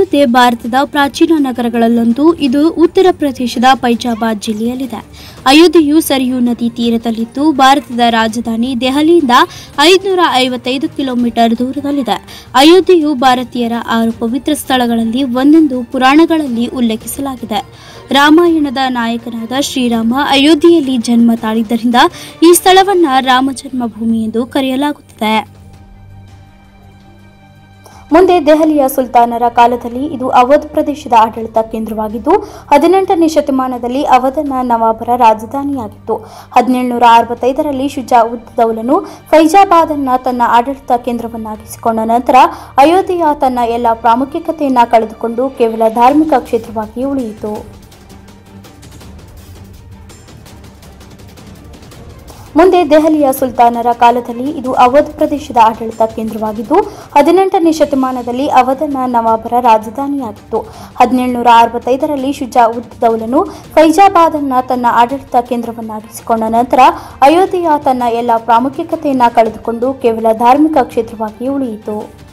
ಅಯೋಧ್ಯೆ ಭಾರತದ ಪ್ರಾಚೀನ ನಗರಗಳಲ್ಲೊಂದು ಇದು ಉತ್ತರ ಪ್ರದೇಶದ ಫೈಜಾಬಾದ್ ಜಿಲ್ಲೆಯಲ್ಲಿದೆ ಅಯೋಧ್ಯೆಯು ಸರಿಯೂ ನದಿ ತೀರದಲ್ಲಿದ್ದು ಭಾರತದ ರಾಜಧಾನಿ ದೆಹಲಿಯಿಂದ ಐದುನೂರ ಐವತ್ತೈದು ಕಿಲೋಮೀಟರ್ ದೂರದಲ್ಲಿದೆ ಅಯೋಧ್ಯೆಯು ಭಾರತೀಯರ ಆರು ಪವಿತ್ರ ಸ್ಥಳಗಳಲ್ಲಿ ಒಂದೆಂದು ಪುರಾಣಗಳಲ್ಲಿ ಉಲ್ಲೇಖಿಸಲಾಗಿದೆ ರಾಮಾಯಣದ ನಾಯಕನಾದ ಶ್ರೀರಾಮ ಅಯೋಧ್ಯೆಯಲ್ಲಿ ಜನ್ಮ ತಾಳಿದ್ದರಿಂದ ಈ ಸ್ಥಳವನ್ನ ರಾಮ ಜನ್ಮಭೂಮಿ ಎಂದು ಕರೆಯಲಾಗುತ್ತದೆ ಮುಂದೆ ದೆಹಲಿಯ ಸುಲ್ತಾನರ ಕಾಲದಲ್ಲಿ ಇದು ಅವಧ್ ಪ್ರದೇಶದ ಆಡಳಿತ ಕೇಂದ್ರವಾಗಿದ್ದು ಹದಿನೆಂಟನೇ ಶತಮಾನದಲ್ಲಿ ಅವಧನ ನವಾಬರ ರಾಜಧಾನಿಯಾಗಿತ್ತು ಹದಿನೇಳುನೂರ ಅರವತ್ತೈದರಲ್ಲಿ ಶುಜಾವುದ್ ದೌಲನು ಫೈಜಾಬಾದನ್ನ ತನ್ನ ಆಡಳಿತ ಕೇಂದ್ರವನ್ನಾಗಿಸಿಕೊಂಡ ನಂತರ ಅಯೋಧ್ಯೆಯ ತನ್ನ ಎಲ್ಲ ಪ್ರಾಮುಖ್ಯತೆಯನ್ನ ಕಳೆದುಕೊಂಡು ಕೇವಲ ಧಾರ್ಮಿಕ ಕ್ಷೇತ್ರವಾಗಿ ಉಳಿಯಿತು ಮುಂದೆ ದೆಹಲಿಯ ಸುಲ್ತಾನರ ಕಾಲದಲ್ಲಿ ಇದು ಅವಧ್ ಪ್ರದೇಶದ ಆಡಳಿತ ಕೇಂದ್ರವಾಗಿದ್ದು ಹದಿನೆಂಟನೇ ಶತಮಾನದಲ್ಲಿ ಅವಧನ ನವಾಬರ ರಾಜಧಾನಿಯಾಗಿತ್ತು ಹದಿನೇಳುನೂರ ಅರವತ್ತೈದರಲ್ಲಿ ಶುಜಾವುದ್ ದೌಲನು ಫೈಜಾಬಾದನ್ನ ತನ್ನ ಆಡಳಿತ ಕೇಂದ್ರವನ್ನಾಗಿಸಿಕೊಂಡ ನಂತರ ಅಯೋಧ್ಯೆಯ ತನ್ನ ಎಲ್ಲ ಪ್ರಾಮುಖ್ಯತೆಯನ್ನ ಕಳೆದುಕೊಂಡು ಕೇವಲ ಧಾರ್ಮಿಕ ಕ್ಷೇತ್ರವಾಗಿ ಉಳಿಯಿತು